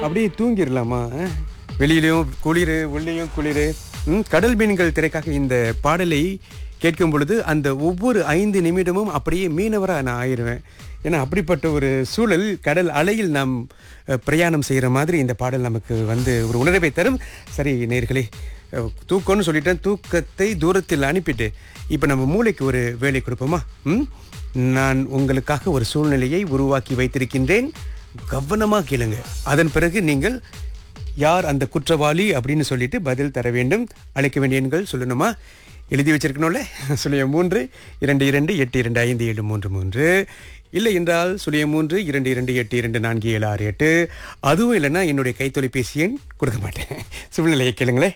அப்படியே தூங்கிடலாமா அஹ்? வெளியிலயும் குளிர் உள்ளேயும் குளிர் ம், கடல் மீன்கள் திரைக்காக இந்த பாடலை கேட்கும் பொழுது அந்த ஒவ்வொரு ஐந்து நிமிடமும் அப்படியே மீனவராக நான் ஆயிடுவேன் ஏன்னா அப்படிப்பட்ட ஒரு சூழல் கடல் அலையில் நாம் அஹ், பிரயாணம் செய்கிற மாதிரி இந்த பாடல் நமக்கு வந்து ஒரு உணர்வை தரும் சரி நேர்களே அஹ், தூக்கம்னு சொல்லிட்டேன் தூக்கத்தை தூரத்தில் அனுப்பிட்டு இப்போ நம்ம மூளைக்கு ஒரு வேலை கொடுப்போமா ம் நான் உங்களுக்காக ஒரு சூழ்நிலையை உருவாக்கி வைத்திருக்கின்றேன் கவனமாக கேளுங்க அதன் பிறகு நீங்கள் யார் அந்த குற்றவாளி அப்படின்னு சொல்லிட்டு பதில் தர வேண்டும் அழைக்க வேண்டிய எண்கள் சொல்லணுமா எழுதி வச்சிருக்கணும்ல சுழியம் மூன்று இரண்டு இரண்டு எட்டு இரண்டு ஐந்து ஏழு மூன்று மூன்று இல்லை என்றால் சுழியம் மூன்று இரண்டு இரண்டு எட்டு இரண்டு நான்கு ஏழு ஆறு எட்டு அதுவும் இல்லைன்னா என்னுடைய கைத்தொலைபேசி எண் கொடுக்க மாட்டேன் சூழ்நிலையை கேளுங்களேன்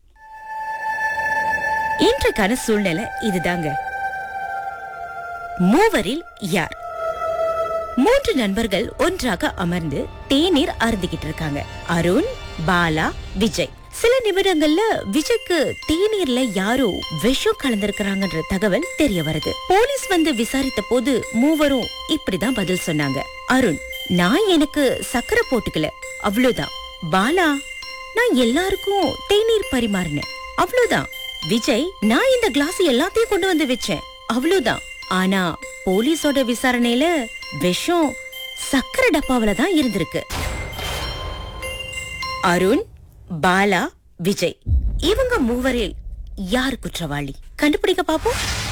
இன்றைக்கான சூழ்நிலை இதுதாங்க மூவரில் யார் மூன்று நண்பர்கள் ஒன்றாக அமர்ந்து தேநீர் அருந்திக்கிட்டு இருக்காங்க அருண் பாலா விஜய் சில நிமிடங்கள்ல விஜய்க்கு தேநீர்ல யாரோ விஷம் கலந்திருக்கிறாங்கன்ற தகவல் தெரிய வருது போலீஸ் வந்து விசாரித்த போது மூவரும் இப்படிதான் பதில் சொன்னாங்க அருண் நான் எனக்கு சக்கரை போட்டுக்கல அவ்வளவுதான் பாலா நான் எல்லாருக்கும் தேநீர் பரிமாறினேன் அவ்வளவுதான் விஜய் நான் இந்த கிளாஸ் எல்லாத்தையும் கொண்டு வந்து வச்சேன் அவ்வளவுதான் ஆனா போலீஸோட விசாரணையில விஷம் சக்கரை டப்பாவில தான் இருந்திருக்கு அருண் பாலா விஜய் இவங்க மூவரில் யார் குற்றவாளி கண்டுபிடிக்க பாப்போம்